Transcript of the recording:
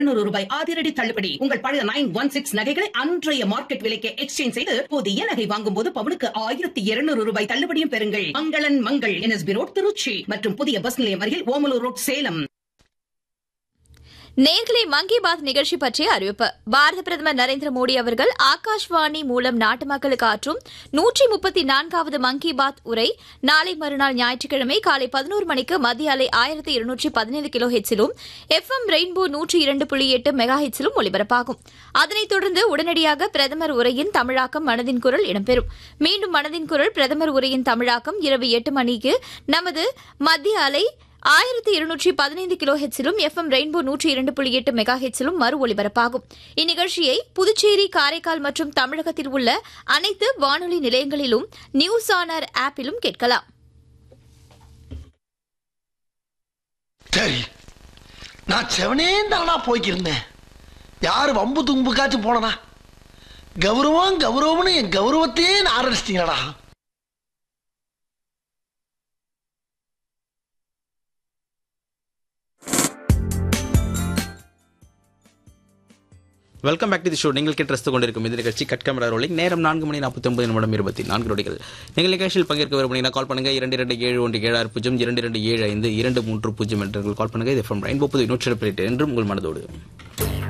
இருநூறு ரூபாய் அதிரடி தள்ளுபடி உங்கள் பழைய நைன் ஒன் சிக்ஸ் நகைகளை அன்றைய மார்க்கெட் விலைக்கு எக்ஸ்சேஞ்ச் செய்து புதிய நகை வாங்கும் போது பவுனுக்கு ஆயிரத்தி இருநூறு ரூபாய் தள்ளுபடியும் பெறுங்கள் மங்களன் மங்கள் என்எஸ்பி ரோட் திருச்சி மற்றும் புதிய பஸ் நிலையம் அருகில் ஓமலூர் ரோட் சேலம் நேர்களை மங்கி பாத் நிகழ்ச்சி பற்றிய அறிவிப்பு பாரத பிரதமர் நரேந்திர மோடி அவர்கள் ஆகாஷ்வாணி மூலம் நாட்டு மக்களுக்கு ஆற்றும் நூற்றி முப்பத்தி நான்காவது மங்கி பாத் உரை நாளை மறுநாள் ஞாயிற்றுக்கிழமை காலை பதினோரு மணிக்கு மத்திய அலை ஆயிரத்தி இருநூற்றி பதினேழு கிலோ ஹெச்சிலும் எஃப் எம் ரெயின்போ நூற்றி இரண்டு புள்ளி எட்டு மெகா ஹெச்சிலும் ஒலிபரப்பாகும் அதனைத் தொடர்ந்து உடனடியாக பிரதமர் உரையின் தமிழாக்கம் மனதின் குரல் இடம்பெறும் மீண்டும் மனதின் குரல் பிரதமர் உரையின் தமிழாக்கம் இரவு எட்டு மணிக்கு நமது மத்திய அலை ஆயிரத்தி இருநூற்றி பதினைந்து கிலோ ஹெச்சிலும் எஃப் எம் ரெயின்போ நூற்றி இரண்டு புள்ளி எட்டு மெகா ஹெச்சிலும் மறு ஒலிபரப்பாகும் இந்நிகழ்ச்சியை புதுச்சேரி காரைக்கால் மற்றும் தமிழகத்தில் உள்ள அனைத்து வானொலி நிலையங்களிலும் நியூஸ் ஆனர் ஆப்பிலும் கேட்கலாம் சரி நான் செவனேந்தானா போய்க்கிருந்தேன் யாரு வம்பு தும்புக்காச்சும் போனனா கௌரவம் கௌரவம்னு என் கௌரவத்தையே நான் ஆரம்பிச்சிட்டீங்களா welcome back to the show நீங்கள் கேட்டு ரசித்துக் கொண்டிருக்கும் இந்த நிகழ்ச்சி கட் கேமரா ரோலிங் நேரம் நான்கு மணி நாற்பத்தி ஒன்பது நிமிடம் இருபத்தி நான்கு நொடிகள் நீங்கள் நிகழ்ச்சியில் பங்கேற்க விரும்பினீங்கன்னா கால் பண்ணுங்க இரண்டு இரண்டு ஏழு ஒன்று ஏழு ஆறு பூஜ்ஜியம் இரண்டு இரண்டு ஏழு ஐந்து இரண்டு மூன்று பூஜ்ஜியம் என்று கால் பண்ணுங்க இது ஃப்ரம் ரெயின்போ புது நூற்றி என்றும் உங்கள் மனதோடு